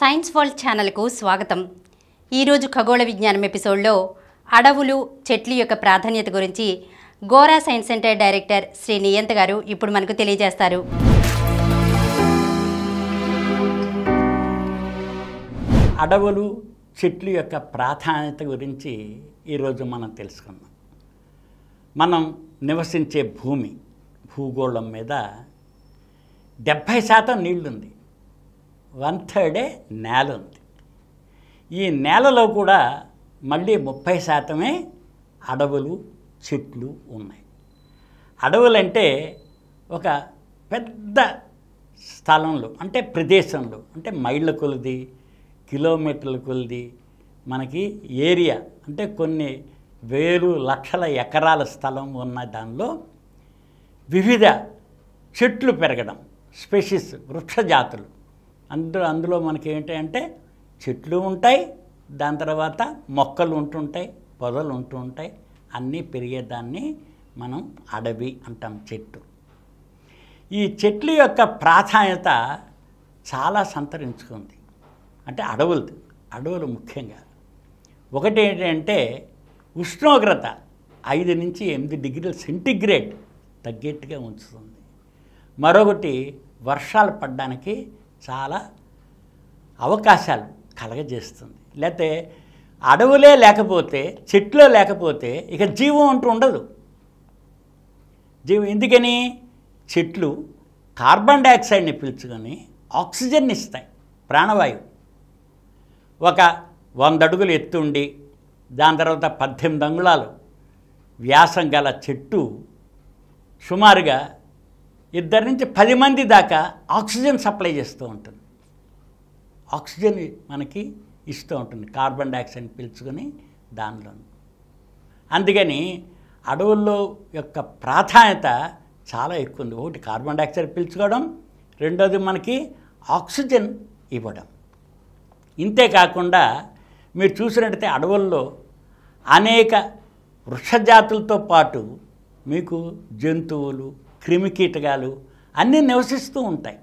Science world ఛానల్కు స్వాగతం ఈరోజు ఖగోళ విజ్ఞానం ఎపిసోడ్లో అడవులు చెట్లు యొక్క ప్రాధాన్యత గురించి Gora science centre director Shri Niyanta గారు ఇప్పుడు మనకు తెలియజేస్తారు అడవులు చెట్లు యొక్క ప్రాధాన్యత గురించి ఈరోజు మనం తెలుసుకుందాం మనం నివసించే భూమి భూగోళం మీద డెబ్భై శాతం నీళ్లుంది వన్ థర్డే నేల ఉంది ఈ నేలలో కూడా మళ్ళీ ముప్పై శాతమే అడవులు చెట్లు ఉన్నాయి అడవులంటే ఒక పెద్ద స్థలంలో అంటే ప్రదేశంలో అంటే మైళ్ళ కొలిది కిలోమీటర్ల కొలిది మనకి ఏరియా అంటే కొన్ని వేలు లక్షల ఎకరాల స్థలం ఉన్న దానిలో వివిధ చెట్లు పెరగడం స్పెషిస్ వృక్ష జాతులు అందులో అందులో మనకి ఏంటంటే చెట్లు ఉంటాయి దాని తర్వాత మొక్కలు ఉంటుంటాయి పొదలు ఉంటూ ఉంటాయి అన్నీ పెరిగేదాన్ని మనం అడవి అంటాం చెట్టు ఈ చెట్ల యొక్క ప్రాధాన్యత చాలా సంతరించుకుంది అంటే అడవులు అడవులు ముఖ్యంగా ఒకటి ఏంటంటే ఉష్ణోగ్రత ఐదు నుంచి ఎనిమిది డిగ్రీల సెంటిగ్రేడ్ తగ్గేట్టుగా ఉంచుతుంది మరొకటి వర్షాలు పడడానికి చాలా అవకాశాలు కలగజేస్తుంది లేకపోతే అడవులే లేకపోతే చెట్లే లేకపోతే ఇక జీవం అంటూ ఉండదు జీవం ఎందుకని చెట్లు కార్బన్ డైఆక్సైడ్ని పీల్చుకొని ఆక్సిజన్ ఇస్తాయి ప్రాణవాయువు ఒక వంద అడుగులు ఎత్తుండి దాని తర్వాత పద్దెనిమిది అంగుళాలు వ్యాసం గల చెట్టు సుమారుగా ఇద్దరి నుంచి పది మంది దాకా ఆక్సిజన్ సప్లై చేస్తూ ఉంటుంది ఆక్సిజన్ మనకి ఇస్తూ ఉంటుంది కార్బన్ డైఆక్సైడ్ పీల్చుకొని దానిలో అందుకని అడవుల్లో యొక్క ప్రాధాన్యత చాలా ఎక్కువ ఉంది ఒకటి కార్బన్ డైఆక్సైడ్ పీల్చుకోవడం రెండోది మనకి ఆక్సిజన్ ఇవ్వడం ఇంతే కాకుండా మీరు చూసినట్టయితే అడవుల్లో అనేక వృక్షజాతులతో పాటు మీకు జంతువులు క్రిమికీటకాలు అన్నీ నివసిస్తూ ఉంటాయి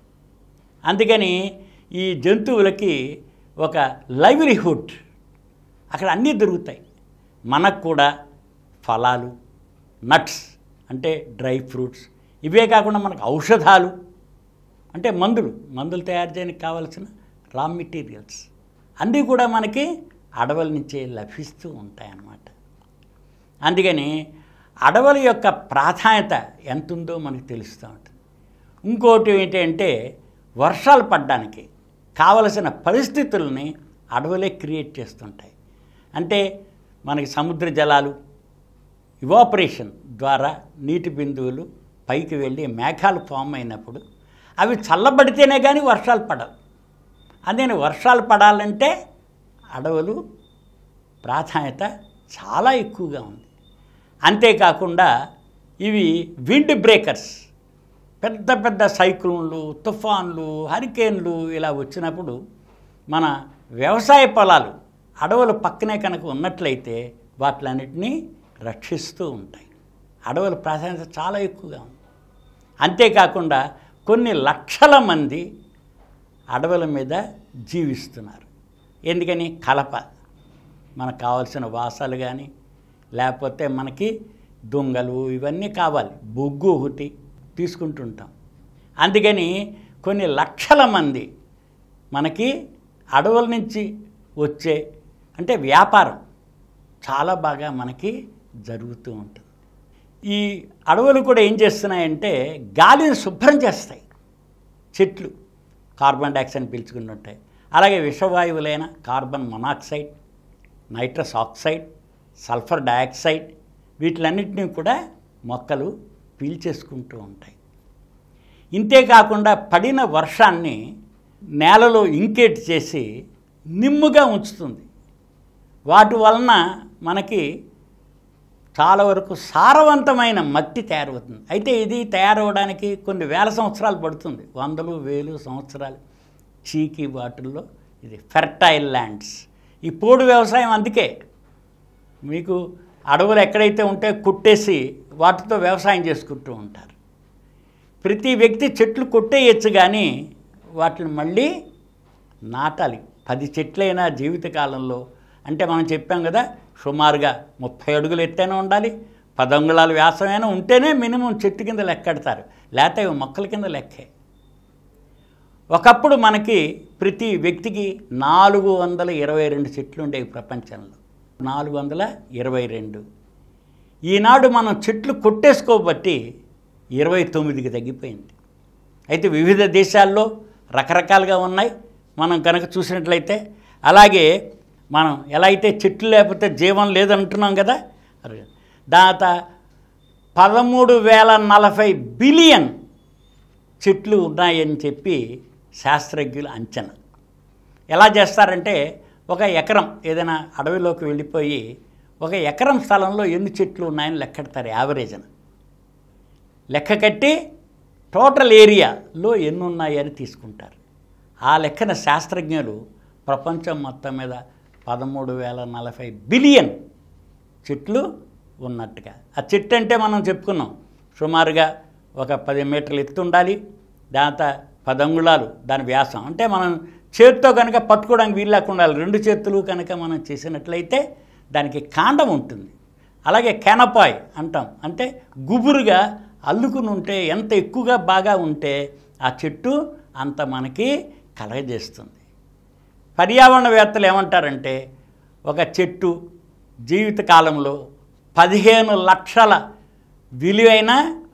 అందుకని ఈ జంతువులకి ఒక లైవ్లీహుడ్ అక్కడ అన్నీ దొరుకుతాయి మనకు కూడా ఫలాలు నట్స్ అంటే డ్రై ఫ్రూట్స్ ఇవే కాకుండా మనకు ఔషధాలు అంటే మందులు మందులు తయారు చేయడానికి కావాల్సిన రా మెటీరియల్స్ అన్నీ కూడా మనకి అడవుల నుంచే లభిస్తూ ఉంటాయన్నమాట అందుకని అడవుల యొక్క ప్రాధాన్యత ఎంత ఉందో మనకు తెలుస్తూ ఉంటుంది ఇంకోటి ఏంటంటే వర్షాలు పడడానికి కావలసిన పరిస్థితుల్ని అడవులే క్రియేట్ చేస్తుంటాయి అంటే మనకి సముద్ర జలాలు ఇవాపరేషన్ ద్వారా నీటి బిందువులు పైకి వెళ్ళి మేఘాలు ఫామ్ అయినప్పుడు అవి చల్లబడితేనే కానీ వర్షాలు పడవు అందుకని వర్షాలు పడాలంటే అడవులు ప్రాధాన్యత చాలా ఎక్కువగా ఉంది అంతేకాకుండా ఇవి విండ్ బ్రేకర్స్ పెద్ద పెద్ద సైక్లోన్లు తుఫాన్లు హరికేన్లు ఇలా వచ్చినప్పుడు మన వ్యవసాయ పొలాలు అడవుల పక్కనే కనుక ఉన్నట్లయితే వాటిలన్నిటినీ రక్షిస్తూ ఉంటాయి అడవుల ప్రాధాన్యత చాలా ఎక్కువగా ఉంది అంతేకాకుండా కొన్ని లక్షల మంది అడవుల మీద జీవిస్తున్నారు ఎందుకని కలప మనకు కావాల్సిన వాసాలు కానీ లేకపోతే మనకి దొంగలు ఇవన్నీ కావాలి బొగ్గు ఒకటి తీసుకుంటుంటాం అందుకని కొన్ని లక్షల మంది మనకి అడవుల నుంచి వచ్చే అంటే వ్యాపారం చాలా బాగా మనకి జరుగుతూ ఉంటుంది ఈ అడవులు కూడా ఏం చేస్తున్నాయంటే గాలిని శుభ్రం చేస్తాయి చెట్లు కార్బన్ డైఆక్సైడ్ పీల్చుకుని ఉంటాయి అలాగే విషవాయువులైన carbon monoxide nitrous oxide sulphur dioxide వీటిలన్నింటినీ కూడా మొక్కలు పీల్చేసుకుంటూ ఉంటాయి ఇంతేకాకుండా పడిన వర్షాన్ని నేలలో ఇంకేట్ చేసి నిమ్ముగా ఉంచుతుంది వాటి వలన మనకి చాలా వరకు సారవంతమైన మట్టి తయారవుతుంది అయితే ఇది తయారవడానికి కొన్ని వేల సంవత్సరాలు పడుతుంది వందలు వేలు సంవత్సరాలు చీకి వాటిల్లో ఇది ఫెర్టైల్ ల్యాండ్స్ ఈ పోడు వ్యవసాయం అందుకే మీకు అడవులు ఎక్కడైతే ఉంటే కుట్టేసి వాటితో వ్యవసాయం చేసుకుంటూ ఉంటారు ప్రతి వ్యక్తి చెట్లు కొట్టేయచ్చు కానీ వాటిని మళ్ళీ నాటాలి పది చెట్లైనా జీవితకాలంలో అంటే మనం చెప్పాం కదా సుమారుగా ముప్పై అడుగులు ఎత్తైనా ఉండాలి పది అంగుళాల వ్యాసమైనా ఉంటేనే మినిమం చెట్టు కింద లెక్కెడతారు లేకపోతే ఇవి మొక్కల కింద లెక్కే ఒకప్పుడు మనకి ప్రతి వ్యక్తికి నాలుగు వందల ఇరవై రెండు చెట్లు ఉండేవి ప్రపంచంలో నాలుగు వందల ఇరవై రెండు ఈనాడు మనం చెట్లు కొట్టేసుకోబట్టి ఇరవై తొమ్మిదికి తగ్గిపోయింది అయితే వివిధ దేశాల్లో రకరకాలుగా ఉన్నాయి మనం కనుక చూసినట్లయితే అలాగే మనం ఎలా అయితే చెట్లు లేకపోతే జీవం లేదంటున్నాం కదా దాత పదమూడు వేల నలభై బిలియన్ చెట్లు ఉన్నాయని చెప్పి శాస్త్రజ్ఞులు అంచనా ఎలా చేస్తారంటే ఒక ఎకరం ఏదైనా అడవిలోకి వెళ్ళిపోయి ఒక ఎకరం స్థలంలో ఎన్ని చెట్లు ఉన్నాయని లెక్కెడతారు యావరేజ్న లెక్క కట్టి టోటల్ ఏరియాలో ఎన్ని ఉన్నాయని తీసుకుంటారు ఆ లెక్కన శాస్త్రజ్ఞులు ప్రపంచం మొత్తం మీద పదమూడు వేల నలభై బిలియన్ చెట్లు ఉన్నట్టుగా ఆ చెట్టు అంటే మనం చెప్పుకున్నాం సుమారుగా ఒక పది మీటర్లు ఎత్తు ఉండాలి దాంతో పది అంగుళాలు దాని వ్యాసం అంటే మనం చేతితో కనుక పట్టుకోవడానికి వీలు లేకుండా ఉండాలి రెండు చేతులు కనుక మనం చేసినట్లయితే దానికి కాండం ఉంటుంది అలాగే కెనపాయ్ అంటాం అంటే గుబురుగా అల్లుకుని ఉంటే ఎంత ఎక్కువగా బాగా ఉంటే ఆ చెట్టు అంత మనకి కలగజేస్తుంది పర్యావరణవేత్తలు ఏమంటారంటే ఒక చెట్టు జీవితకాలంలో పదిహేను లక్షల విలువైన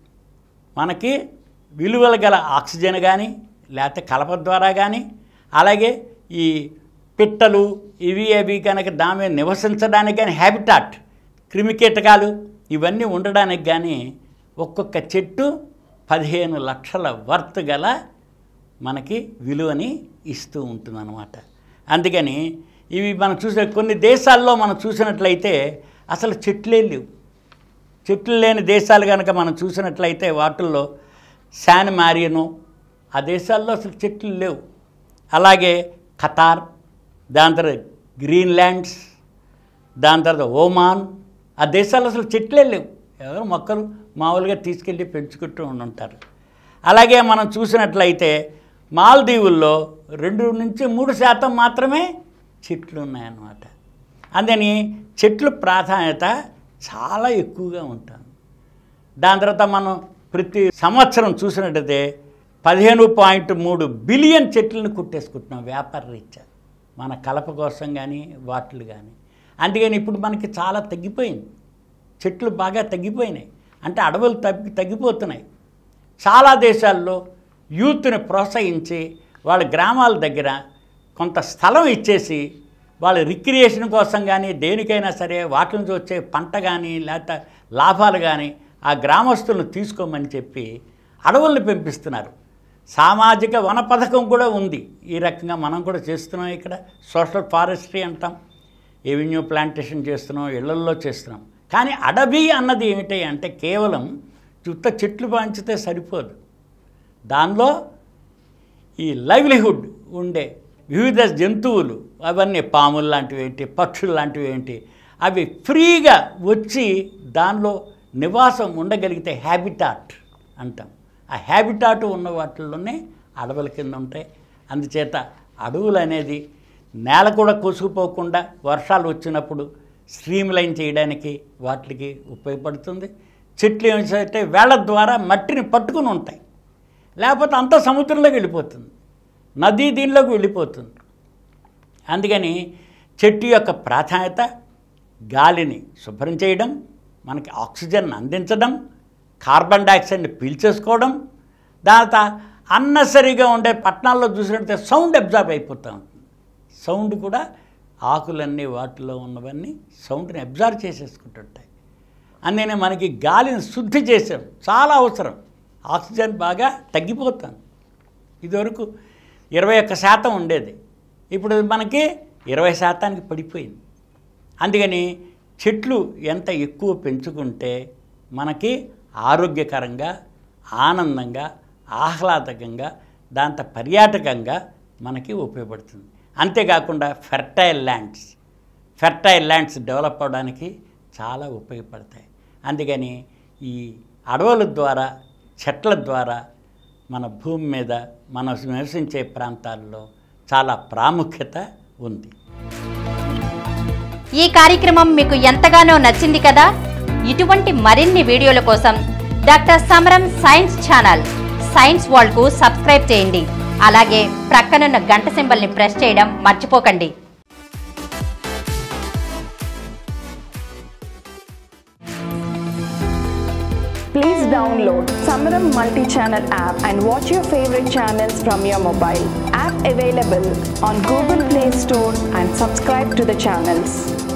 మనకి విలువలు గల ఆక్సిజన్ కానీ లేకపోతే కలప ద్వారా కానీ అలాగే ఈ పిట్టలు ఇవి అవి కనుక దాని మీద నివసించడానికి కానీ హ్యాబిటాట్ క్రిమికీటకాలు ఇవన్నీ ఉండడానికి కానీ ఒక్కొక్క చెట్టు పదిహేను లక్షల వర్త్ గల మనకి విలువని ఇస్తూ ఉంటుందన్నమాట అందుకని ఇవి మనం చూసే కొన్ని దేశాల్లో మనం చూసినట్లయితే అసలు చెట్లే లేవు చెట్లు లేని దేశాలు కనుక మనం చూసినట్లయితే వాటిల్లో శాన్ మారియను ఆ దేశాల్లో అసలు చెట్లు లేవు అలాగే ఖతార్ దాని తర్వాత గ్రీన్లాండ్స్ దాని తర్వాత ఓమాన్ ఆ దేశాల్లో అసలు చెట్లే లేవు ఎవరు మొక్కలు మామూలుగా తీసుకెళ్ళి పెంచుకుంటూ ఉంటారు అలాగే మనం చూసినట్లయితే మాల్దీవుల్లో రెండు నుంచి మూడు శాతం మాత్రమే చెట్లు ఉన్నాయన్నమాట అందుకని చెట్లు ప్రాధాన్యత చాలా ఎక్కువగా ఉంటుంది దాని తర్వాత మనం ప్రతి సంవత్సరం చూసినట్టయితే పదిహేను పాయింట్ మూడు బిలియన్ చెట్లను కుట్టేసుకుంటున్నాం వ్యాపార రీత్యా మన కలప కోసం కానీ వాటిలు కానీ అందుకని ఇప్పుడు మనకి చాలా తగ్గిపోయింది చెట్లు బాగా తగ్గిపోయినాయి అంటే అడవులు తగ్గి తగ్గిపోతున్నాయి చాలా దేశాల్లో యూత్ని ప్రోత్సహించి వాళ్ళ గ్రామాల దగ్గర కొంత స్థలం ఇచ్చేసి వాళ్ళ రిక్రియేషన్ కోసం కానీ దేనికైనా సరే వాటి నుంచి వచ్చే పంట కానీ లేకపోతే లాభాలు కానీ ఆ గ్రామస్తులను తీసుకోమని చెప్పి అడవుల్ని పెంపిస్తున్నారు సామాజిక వన పథకం కూడా ఉంది ఈ రకంగా మనం కూడా చేస్తున్నాం ఇక్కడ సోషల్ ఫారెస్ట్రీ అంటాం ఎవెన్యూ ప్లాంటేషన్ చేస్తున్నాం ఇళ్లల్లో చేస్తున్నాం కానీ అడవి అన్నది ఏమిటి అంటే కేవలం చుట్ట చెట్లు పాంచితే సరిపోదు దానిలో ఈ లైవ్లీహుడ్ ఉండే వివిధ జంతువులు అవన్నీ పాములు లాంటివి ఏంటి పక్షులు లాంటివి ఏంటి అవి ఫ్రీగా వచ్చి దానిలో నివాసం ఉండగలిగితే హ్యాబిటాట్ అంటాం ఆ హ్యాబిటాట్ ఉన్న వాటిల్లోనే అడవుల కింద ఉంటాయి అందుచేత అడవులు అనేది నేల కూడా కొసుకుపోకుండా వర్షాలు వచ్చినప్పుడు స్ట్రీమ్ లైన్ చేయడానికి వాటికి ఉపయోగపడుతుంది చెట్లు ఏమిటంటే వేళ్ళ ద్వారా మట్టిని పట్టుకుని ఉంటాయి లేకపోతే అంత సముద్రంలోకి వెళ్ళిపోతుంది నదీ దీనిలోకి వెళ్ళిపోతుంది అందుకని చెట్టు యొక్క ప్రాధాన్యత గాలిని శుభ్రం చేయడం మనకి ఆక్సిజన్ అందించడం కార్బన్ డైఆక్సైడ్ని పీల్చేసుకోవడం దాని అన్నసరిగా ఉండే పట్టణాల్లో చూసినట్టే సౌండ్ అబ్జార్బ్ అయిపోతూ ఉంటుంది సౌండ్ కూడా ఆకులన్నీ వాటిలో ఉన్నవన్నీ సౌండ్ని అబ్జార్బ్ చేసేసుకుంటుంటాయి అందుకనే మనకి గాలిని శుద్ధి చేసాం చాలా అవసరం ఆక్సిజన్ బాగా తగ్గిపోతుంది ఇదివరకు ఇరవై ఒక్క శాతం ఉండేది ఇప్పుడు మనకి ఇరవై శాతానికి పడిపోయింది అందుకని చెట్లు ఎంత ఎక్కువ పెంచుకుంటే మనకి ఆరోగ్యకరంగా ఆనందంగా ఆహ్లాదకంగా దాంతో పర్యాటకంగా మనకి ఉపయోగపడుతుంది అంతేకాకుండా fertile lands fertile lands develop అవడానికి చాలా ఉపయోగపడతాయి అందుకని ఈ అడవుల ద్వారా చెట్ల ద్వారా మన భూమి మీద మనం నివసించే ప్రాంతాల్లో చాలా ప్రాముఖ్యత ఉంది ఈ కార్యక్రమం మీకు ఎంతగానో నచ్చింది కదా ఇటువంటి మరిన్ని వీడియోల కోసం doctor Samaram science channel science world కు సబ్స్క్రైబ్ చేయండి అలాగే ప్రక్కనున్న గంట సింబల్ని ప్రెస్ చేయడం మర్చిపోకండి Please download Samaram multi-channel app and watch your favorite channels from your mobile. App available on Google Play Store and subscribe to the channels.